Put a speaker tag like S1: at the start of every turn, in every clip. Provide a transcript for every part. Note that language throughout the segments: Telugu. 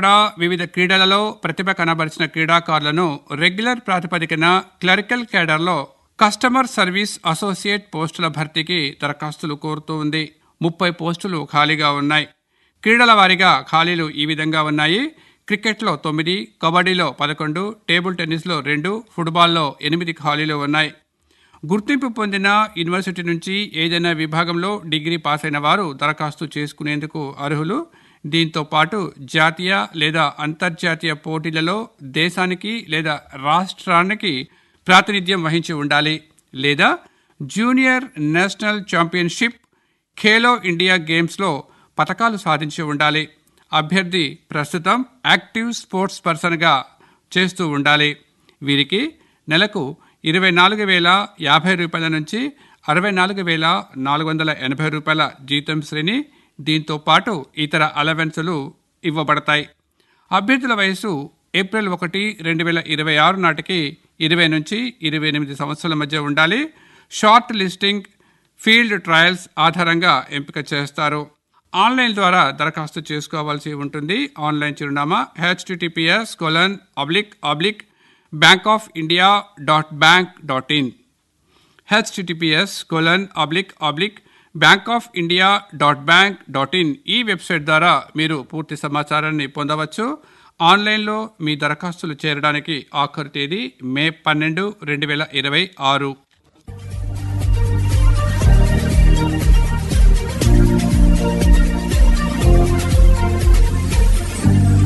S1: చోట్ల వివిధ క్రీడలలో ప్రతిభ కనబరిచిన క్రీడాకారులను రెగ్యులర్ ప్రాతిపదికన క్లరికల్ కేడర్లో కస్టమర్ సర్వీస్ అసోసియేట్ పోస్టుల భర్తీకి దరఖాస్తులు కోరుతూ ఉంది ముప్పై పోస్టులు ఖాళీగా ఉన్నాయి క్రీడల వారీగా ఖాళీలు ఈ విధంగా ఉన్నాయి క్రికెట్లో తొమ్మిది కబడ్డీలో పదకొండు టేబుల్ టెన్నిస్లో రెండు ఫుట్బాల్లో ఎనిమిది ఖాళీలు ఉన్నాయి గుర్తింపు పొందిన యూనివర్సిటీ నుంచి ఏదైనా విభాగంలో డిగ్రీ పాస్ అయిన వారు దరఖాస్తు చేసుకునేందుకు అర్హులు దీంతో పాటు జాతీయ లేదా అంతర్జాతీయ పోటీలలో దేశానికి లేదా రాష్ట్రానికి ప్రాతినిధ్యం వహించి ఉండాలి లేదా junior national championship Khelo India గేమ్స్లో పథకాలు సాధించి ఉండాలి అభ్యర్థి ప్రస్తుతం యాక్టివ్ స్పోర్ట్స్ పర్సన్గా చేస్తూ ఉండాలి వీరికి నెలకు ఇరవై నాలుగు వేల యాభై రూపాయల నుంచి అరవై నాలుగు వేల నాలుగు వందల ఎనభై రూపాయల జీతం శ్రేణి దీంతో పాటు ఇతర అలవెన్సులు ఇవ్వబడతాయి అభ్యర్థుల వయసు ఏప్రిల్ ఒకటి రెండు వేల ఇరవై ఆరు నాటికి ఇరవై నుంచి ఇరవై ఎనిమిది సంవత్సరాల మధ్య ఉండాలి షార్ట్ లిస్టింగ్ ఫీల్డ్ ట్రయల్స్ ఆధారంగా ఎంపిక చేస్తారు ఆన్లైన్ ద్వారా దరఖాస్తు చేసుకోవాల్సి ఉంటుంది ఆన్లైన్ చిరునామా HTTPS colon oblique oblique bank of India dot bank dot in HTTPS colon oblique oblique bank of India dot bank dot in ఈ వెబ్సైట్ ద్వారా మీరు పూర్తి సమాచారాన్ని పొందవచ్చు ఆన్లైన్లో మీ దరఖాస్తులు చేరడానికి ఆఖరు తేదీ మే పన్నెండు రెండు వేల ఇరవై ఆరు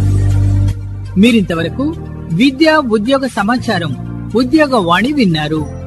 S2: మీరింతవరకు విద్య ఉద్యోగ సమాచారం ఉద్యోగ వాణి విన్నారు